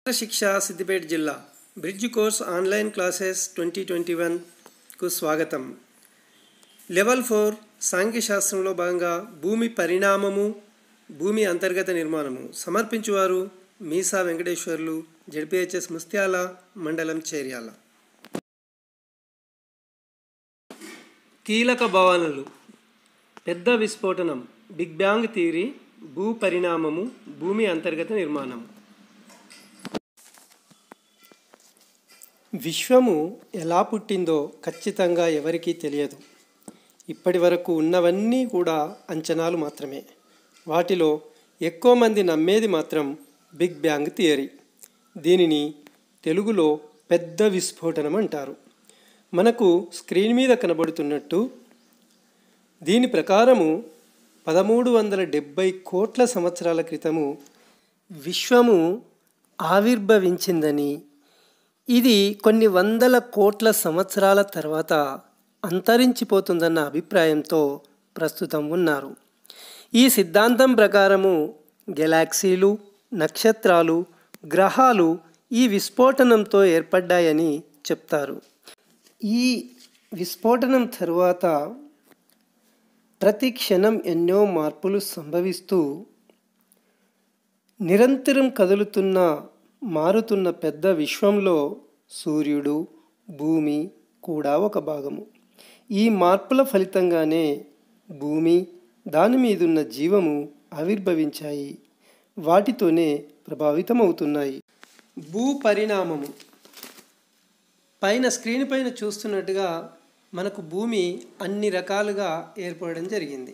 శిక్ష సిద్దిపేట జిల్లా bridge course online classes twenty twenty వన్కు స్వాగతం లెవెల్ ఫోర్ సాంఖ్యశాస్త్రంలో భాగంగా భూమి పరిణామము భూమి అంతర్గత నిర్మాణము సమర్పించువారు మీసా వెంకటేశ్వర్లు జడ్పిహెచ్ఎస్ ముస్త్యాల మండలం చేర్యాల కీలక భావనలు పెద్ద విస్ఫోటనం బిగ్ బ్యాంగ్ థియరీ భూ పరిణామము భూమి అంతర్గత నిర్మాణము విశ్వము ఎలా పుట్టిందో ఖచ్చితంగా ఎవరికీ తెలియదు ఇప్పటి వరకు ఉన్నవన్నీ కూడా అంచనాలు మాత్రమే వాటిలో ఎక్కువ మంది నమ్మేది మాత్రం బిగ్ బ్యాంగ్ థియరీ దీనిని తెలుగులో పెద్ద విస్ఫోటనం అంటారు మనకు స్క్రీన్ మీద కనబడుతున్నట్టు దీని ప్రకారము పదమూడు వందల డెబ్భై కోట్ల సంవత్సరాల క్రితము విశ్వము ఆవిర్భవించిందని ఇది కొన్ని వందల కోట్ల సంవత్సరాల తర్వాత అంతరించిపోతుందన్న అభిప్రాయంతో ప్రస్తుతం ఉన్నారు ఈ సిద్ధాంతం ప్రకారము గెలాక్సీలు నక్షత్రాలు గ్రహాలు ఈ విస్ఫోటనంతో ఏర్పడ్డాయని చెప్తారు ఈ విస్ఫోటనం తరువాత ప్రతి క్షణం ఎన్నో మార్పులు సంభవిస్తూ నిరంతరం కదులుతున్న మారుతున్న పెద్ద విశ్వంలో సూర్యుడు భూమి కూడా ఒక భాగము ఈ మార్పుల ఫలితంగానే భూమి దాని మీదున్న జీవము ఆవిర్భవించాయి వాటితోనే ప్రభావితమవుతున్నాయి భూ పరిణామము పైన స్క్రీన్ పైన చూస్తున్నట్టుగా మనకు భూమి అన్ని రకాలుగా ఏర్పడడం జరిగింది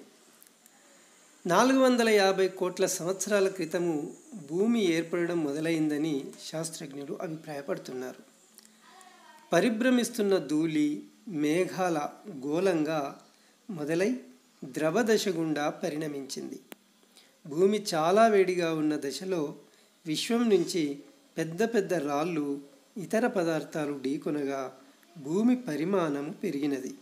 నాలుగు వందల యాభై కోట్ల సంవత్సరాల క్రితము భూమి ఏర్పడడం మొదలైందని శాస్త్రజ్ఞులు అభిప్రాయపడుతున్నారు పరిభ్రమిస్తున్న ధూళి మేఘాల గోళంగా మొదలై ద్రవ దశ గుండా పరిణమించింది భూమి చాలా వేడిగా ఉన్న దశలో విశ్వం నుంచి పెద్ద పెద్ద రాళ్ళు ఇతర పదార్థాలు ఢీకొనగా భూమి పరిమాణం పెరిగినది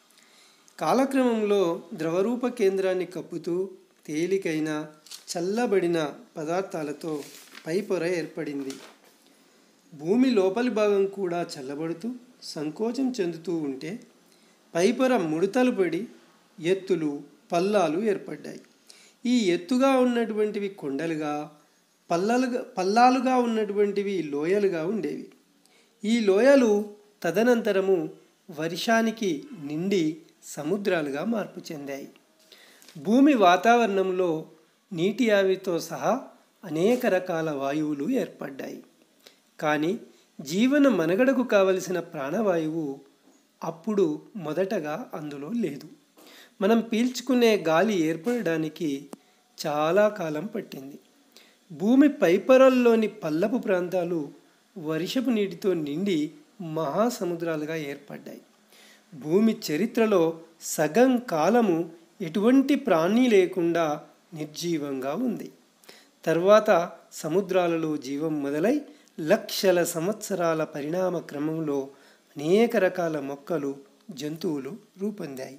కాలక్రమంలో ద్రవరూప కేంద్రాన్ని కప్పుతూ తేలికైన చల్లబడిన పదార్థాలతో పైపొర ఏర్పడింది భూమి లోపలి భాగం కూడా చల్లబడుతూ సంకోచం చెందుతూ ఉంటే పైపొర ముడతలు పడి ఎత్తులు పల్లాలు ఏర్పడ్డాయి ఈ ఎత్తుగా ఉన్నటువంటివి కొండలుగా పల్లలుగా పల్లాలుగా ఉన్నటువంటివి లోయలుగా ఉండేవి ఈ లోయలు తదనంతరము వర్షానికి నిండి సముద్రాలుగా మార్పు చెందాయి భూమి వాతావరణంలో నీటి ఆవిరితో సహా అనేక రకాల వాయువులు ఏర్పడ్డాయి కానీ జీవన మనుగడకు కావలసిన ప్రాణవాయువు అప్పుడు మొదటగా అందులో లేదు మనం పీల్చుకునే గాలి ఏర్పడడానికి చాలా కాలం పట్టింది భూమి పైపొరల్లోని పల్లపు ప్రాంతాలు వర్షపు నీటితో నిండి మహాసముద్రాలుగా ఏర్పడ్డాయి భూమి చరిత్రలో సగం కాలము ఎటువంటి ప్రాణి లేకుండా నిర్జీవంగా ఉంది తర్వాత సముద్రాలలో జీవం మొదలై లక్షల సంవత్సరాల పరిణామ క్రమంలో అనేక రకాల మొక్కలు జంతువులు రూపొందాయి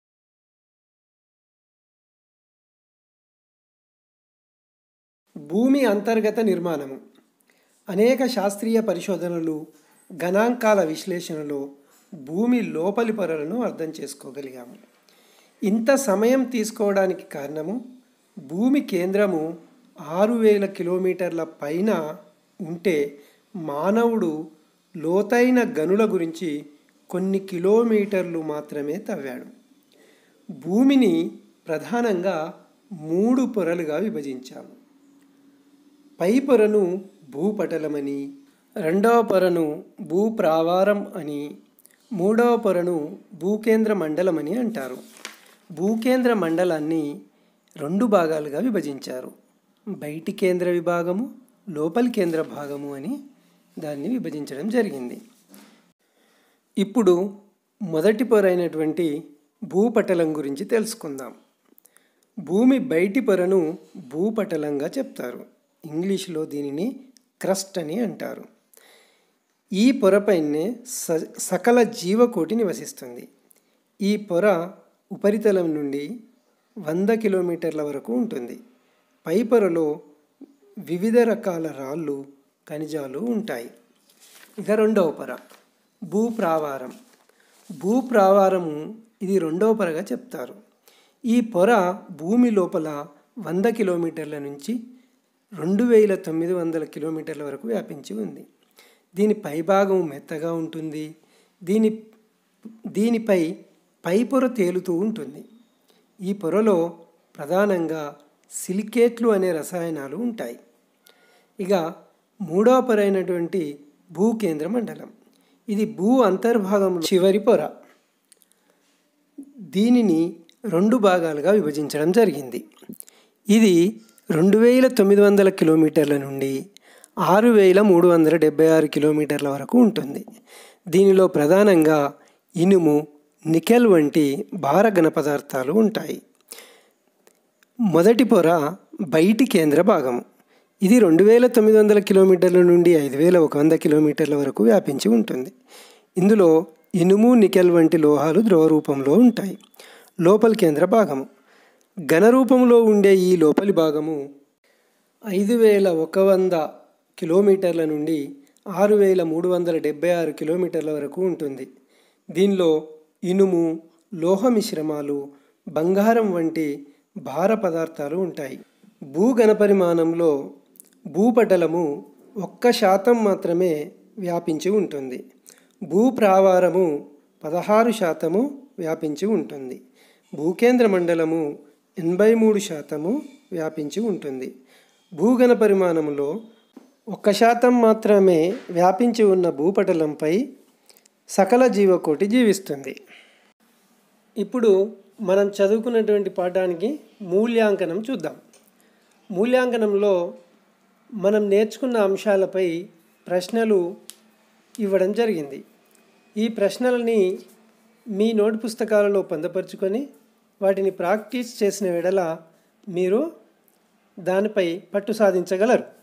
భూమి అంతర్గత నిర్మాణము అనేక శాస్త్రీయ పరిశోధనలు గణాంకాల విశ్లేషణలో భూమి లోపలి పొరలను అర్థం చేసుకోగలిగాము ఇంత సమయం తీసుకోవడానికి కారణము భూమి కేంద్రము ఆరు వేల కిలోమీటర్ల పైన ఉంటే మానవుడు లోతైన గనుల గురించి కొన్ని కిలోమీటర్లు మాత్రమే తవ్వాడు భూమిని ప్రధానంగా మూడు పొరలుగా విభజించాము పై పొరను భూపటలమని రెండవ పొరను భూప్రావారం అని మూడవ పొరను భూకేంద్ర మండలమని అంటారు భూకేంద్ర మండలాన్ని రెండు భాగాలుగా విభజించారు బయటి కేంద్ర విభాగము లోపలి కేంద్ర భాగము అని దాన్ని విభజించడం జరిగింది ఇప్పుడు మొదటి పొర అయినటువంటి భూపటలం గురించి తెలుసుకుందాం భూమి బయటి పొరను భూపటలంగా చెప్తారు ఇంగ్లీష్లో దీనిని క్రస్ట్ అని అంటారు ఈ పొరపైనే స సకల జీవకోటి నివసిస్తుంది ఈ పొర ఉపరితలం నుండి వంద కిలోమీటర్ల వరకు ఉంటుంది పై పొరలో వివిధ రకాల రాళ్ళు ఖనిజాలు ఉంటాయి ఇక రెండవ పొర భూప్రావారం భూప్రావారము ఇది రెండవ పొరగా చెప్తారు ఈ పొర భూమి లోపల వంద కిలోమీటర్ల నుంచి రెండు వేల తొమ్మిది వందల కిలోమీటర్ల వరకు వ్యాపించి ఉంది దీని పైభాగం మెత్తగా ఉంటుంది దీని దీనిపై పై పొర తేలుతూ ఉంటుంది ఈ పొరలో ప్రధానంగా సిలికేట్లు అనే రసాయనాలు ఉంటాయి ఇక మూడవ పొర అయినటువంటి భూకేంద్ర మండలం ఇది భూ అంతర్భాగంలో చివరి పొర దీనిని రెండు భాగాలుగా విభజించడం జరిగింది ఇది రెండు వేల తొమ్మిది వందల కిలోమీటర్ల నుండి ఆరు వేల మూడు వందల డెబ్బై ఆరు కిలోమీటర్ల వరకు ఉంటుంది దీనిలో ప్రధానంగా ఇనుము నికెల్ వంటి భార ఘన పదార్థాలు ఉంటాయి మొదటి పొర బయటి కేంద్ర భాగం ఇది రెండు వేల తొమ్మిది వందల కిలోమీటర్ల నుండి ఐదు వేల ఒక వంద కిలోమీటర్ల వరకు వ్యాపించి ఉంటుంది ఇందులో ఇనుము నికెల్ వంటి లోహాలు ద్రవ రూపంలో ఉంటాయి లోపలి కేంద్ర భాగము ఘన రూపంలో ఉండే ఈ లోపలి భాగము ఐదు వేల ఒక వంద కిలోమీటర్ల నుండి ఆరు వేల మూడు వందల డెబ్బై ఆరు కిలోమీటర్ల వరకు ఉంటుంది దీనిలో ఇనుము లోహ మిశ్రమాలు బంగారం వంటి భార పదార్థాలు ఉంటాయి భూఘన పరిమాణంలో భూపటలము ఒక్క శాతం మాత్రమే వ్యాపించి ఉంటుంది భూప్రావారము పదహారు శాతము వ్యాపించి ఉంటుంది భూకేంద్ర మండలము ఎనభై మూడు శాతము వ్యాపించి ఉంటుంది భూఘన పరిమాణంలో ఒక్క శాతం మాత్రమే వ్యాపించి ఉన్న భూపటలంపై సకల జీవకోటి జీవిస్తుంది ఇప్పుడు మనం చదువుకున్నటువంటి పాఠానికి మూల్యాంకనం చూద్దాం మూల్యాంకనంలో మనం నేర్చుకున్న అంశాలపై ప్రశ్నలు ఇవ్వడం జరిగింది ఈ ప్రశ్నలని మీ నోట్ పుస్తకాలలో పొందపరుచుకొని వాటిని ప్రాక్టీస్ చేసిన వెడల మీరు దానిపై పట్టు సాధించగలరు